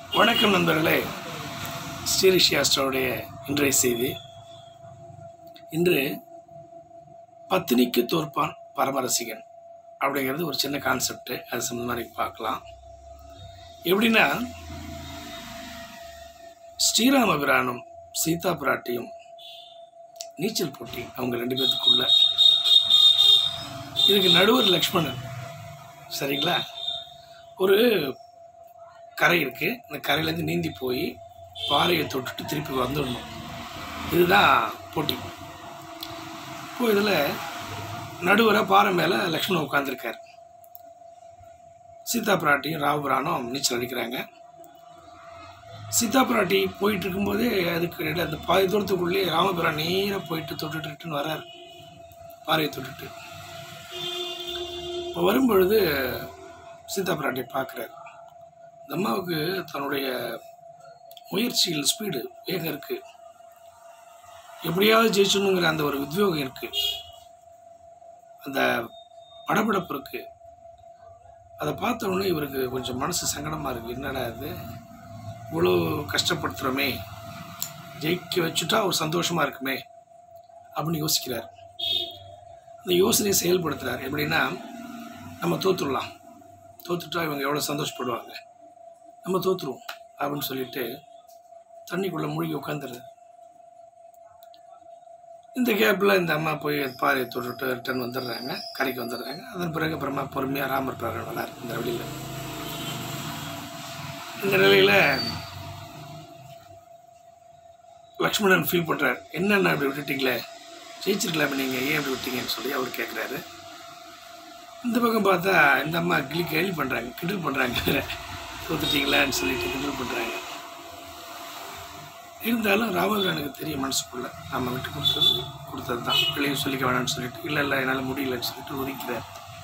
வணக்கம் நண்பர்களே ஸ்ரீரிஷியாஸ்டருடைய இன்றைய செய்தி இன்று பத்தினிக்கு தோற்பான் பரமரசிகன் அப்படிங்கிறது ஒரு சின்ன கான்செப்ட் அது சம்பந்தமாக பார்க்கலாம் எப்படின்னா ஸ்ரீராம பிரானும் சீதா பிராட்டியும் நீச்சல் போட்டி அவங்க ரெண்டு பேர்த்துக்குள்ள இதுக்கு நடுவர் லக்ஷ்மணன் சரிங்களா ஒரு கரை இருக்குது அந்த கரையிலேருந்து நீந்தி போய் பாறையை தொட்டுட்டு திருப்பி வந்துடணும் இதுதான் போட்டி இப்போ இதில் நடுவராக பாறை மேலே லக்ஷ்மணன் உட்காந்துருக்கார் சீதா பிராட்டியும் ராவபிரானும் நீச்சல் அடிக்கிறாங்க சீதா பிராட்டி போயிட்டு இருக்கும்போதே அதுக்கு இடையில அந்த பாதி தூரத்துக்குள்ளேயே ராமபிரான் நேராக போயிட்டு தொட்டுட்டு வர்றார் பாறையை தொட்டுட்டு இப்போ வரும்பொழுது சீதா பிராட்டியை பார்க்குறாரு இந்த அம்மாவுக்கு தன்னுடைய முயற்சியில் ஸ்பீடு வேகம் இருக்கு எப்படியாவது ஜெயிச்சணுங்கிற அந்த ஒரு உத்யோகம் இருக்கு அந்த படபடப்பு இருக்கு அதை பார்த்த உடனே இவருக்கு கொஞ்சம் மனசு சங்கடமாக இருக்குது என்னடா இது இவ்வளோ கஷ்டப்படுத்துகிறோமே ஜெயிக்க வச்சுட்டா ஒரு சந்தோஷமாக இருக்குமே அப்படின்னு யோசிக்கிறார் அந்த யோசனையை செயல்படுத்துகிறார் எப்படின்னா நம்ம தோற்றுடலாம் தோத்துட்டா இவங்க எவ்வளோ சந்தோஷப்படுவாங்க நம்ம தோற்றுருவோம் அப்படின்னு சொல்லிட்டு தண்ணிக்குள்ளே மூழ்கி உட்காந்துருது இந்த கேப்பில் இந்த அம்மா போய் பாறையை தொட்டுட்டு ரிட்டர்ன் வந்துடுறாங்க கரைக்கு வந்துடுறாங்க அதன் பிறகு அப்புறமா பொறுமையாக ராமர் பிராகன் வரார் இந்த வழியில் இந்த நிலையில் லக்ஷ்மணன் ஃபீல் பண்ணுறார் என்னென்ன அப்படி விட்டுட்டீங்களே ஜெயிச்சிருக்கலாமே நீங்கள் ஏன் அப்படி விட்டீங்கன்னு சொல்லி அவர் கேட்குறாரு இந்த பக்கம் பார்த்தா இந்த அம்மா கிளி கேள்வி பண்ணுறாங்க கிண்டல் பண்ணுறாங்க தோத்துட்டீங்களான்னு சொல்லிட்டு கிண்டல் பண்ணுறாங்க இருந்தாலும் ராமபிரானுக்கு தெரியும் மனசுக்குள்ள நம்ம விட்டு கொடுத்தது கொடுத்தது தான் பிள்ளையும் சொல்லிக்க வேணாம்னு சொல்லிட்டு இல்லை இல்லை என்னால் முடியலன்னு சொல்லிட்டு ஒதுக்கிறார்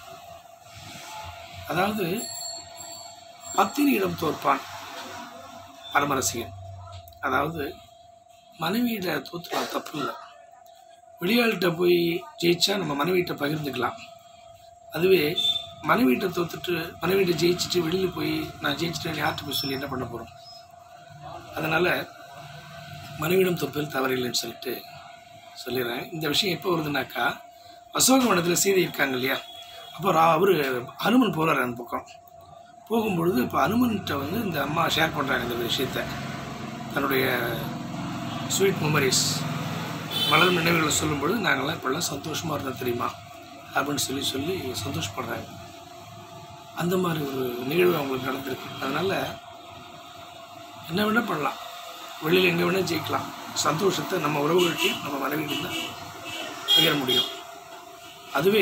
அதாவது பத்தினியிடம் தோற்பான் பரமரசிகன் அதாவது மனைவியிட தோற்றுலாம் தப்பு இல்லை வெளியாள்கிட்ட போய் ஜெயிச்சா நம்ம மனைவியிட்ட பகிர்ந்துக்கலாம் அதுவே மனைவிட்ட தோத்துட்டு மனைவிட்ட ஜெயிச்சுட்டு வெளியில் போய் நான் ஜெயிச்சிட்டேன் யார்கிட்ட போய் சொல்லி என்ன பண்ண போகிறோம் அதனால் மனைவிடம் தொப்பில் தவறில்லைன்னு சொல்லிட்டு சொல்லிடுறேன் இந்த விஷயம் எப்போ வருதுனாக்கா அசோகவனத்தில் சீதை இருக்காங்க இல்லையா அப்போ ரா அவர் அனுமன் போகிறார் அந்த பக்கம் போகும்பொழுது இப்போ அனுமன்கிட்ட வந்து இந்த அம்மா ஷேர் பண்ணுறாங்க இந்த விஷயத்த தன்னுடைய ஸ்வீட் மெமரிஸ் மலர் நினைவுகளை சொல்லும்பொழுது நாங்கள்லாம் இப்போல்லாம் சந்தோஷமாக இருந்தோம் தெரியுமா அப்படின்னு சொல்லி சொல்லி சந்தோஷப்படுறாங்க அந்த மாதிரி ஒரு நிகழ்வு அவங்களுக்கு நடந்திருக்கு அதனால் என்ன வேணால் பண்ணலாம் வெளியில் எங்கே வேணால் ஜெயிக்கலாம் சந்தோஷத்தை நம்ம உறவுகள்கிட்டையும் நம்ம மனைவிகிட்ட தான் பகிர முடியும் அதுவே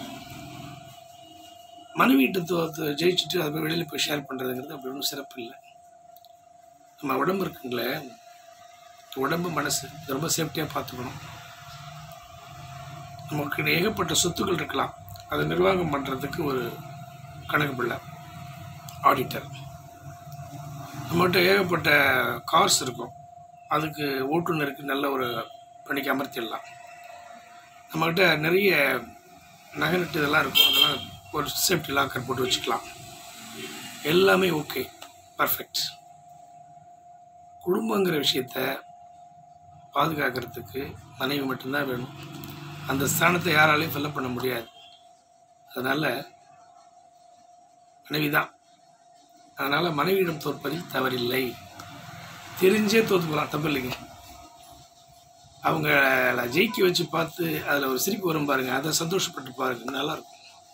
மனைவிகிட்ட தோ ஜெயிச்சுட்டு அதை போய் வெளியில் போய் ஷேர் பண்ணுறதுங்கிறது அப்படி ஒன்றும் சிறப்பு இல்லை நம்ம உடம்பு இருக்குங்களே உடம்பு மனசு இது ரொம்ப சேஃப்டியாக பார்த்துக்கணும் நமக்கு ஏகப்பட்ட சொத்துக்கள் இருக்கலாம் அதை நிர்வாகம் பண்ணுறதுக்கு ஒரு கணக்கு பிள்ளை ஆடிட்டர் நம்மகிட்ட ஏகப்பட்ட கார்ஸ் இருக்கும் அதுக்கு ஓட்டுநருக்கு நல்ல ஒரு பணிக்கு அமர்த்திடலாம் நம்மக்கிட்ட நிறைய நகனட்டு இதெல்லாம் இருக்கும் அதெல்லாம் ஒரு சேஃப்டி லாக்கர் போட்டு வச்சுக்கலாம் எல்லாமே ஓகே பர்ஃபெக்ட் குடும்பங்கிற விஷயத்த பாதுகாக்கிறதுக்கு மனைவி மட்டும்தான் வேணும் அந்த ஸ்தானத்தை யாராலையும் ஃபில்லப் பண்ண முடியாது அதனால் மனைவி தான் அதனால் மனைவியிடம் தோற்பதில் தவறில்லை தெரிஞ்சே தோற்றுக்கலாம் தப்பு இல்லைங்க அவங்கள ஜெயிக்க வச்சு பார்த்து அதில் ஒரு சிரிப்பு வரும் பாருங்க அதை சந்தோஷப்பட்டு பாருங்க நல்லாயிருக்கும்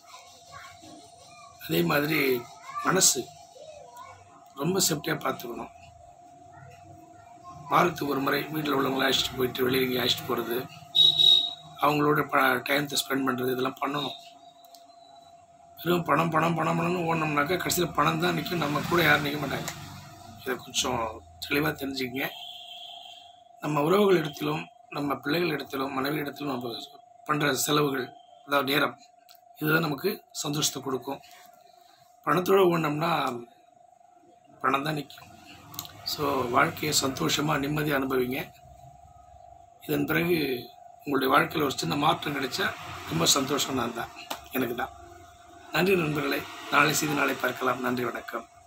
அதே மாதிரி மனசு ரொம்ப சேஃப்டியாக பார்த்துக்கணும் வாரத்துக்கு ஒரு முறை வீட்டில் உள்ளவங்கள அழைச்சிட்டு போயிட்டு வெளியே எங்கேயும் அழைச்சிட்டு போகிறது அவங்களோட ப டைமத்தை ஸ்பெண்ட் பண்ணுறது இதெல்லாம் பண்ணணும் வெறும் பணம் பணம் பணம் பணம்னு ஓடணும்னாக்கா கடைசியில் பணம் தான் நிற்கும் நம்ம கூட யாரும் நிற்க மாட்டாங்க இதை கொஞ்சம் தெளிவாக தெரிஞ்சுக்கங்க நம்ம உறவுகள் இடத்திலும் நம்ம பிள்ளைகள் இடத்திலும் மனைவி இடத்திலும் நம்ம பண்ணுற செலவுகள் அதாவது நேரம் இதுதான் நமக்கு சந்தோஷத்தை கொடுக்கும் பணத்தோடு ஓடினோம்னா பணம் தான் நிற்கும் ஸோ வாழ்க்கையை சந்தோஷமாக நிம்மதியாக அனுபவிங்க இதன் பிறகு உங்களுடைய வாழ்க்கையில் ஒரு சின்ன மாற்றம் கிடைச்சா ரொம்ப சந்தோஷம் நான் தான் எனக்கு தான் நன்றி நண்பர்களே நாளை செய்து நாளை பார்க்கலாம் நன்றி வணக்கம்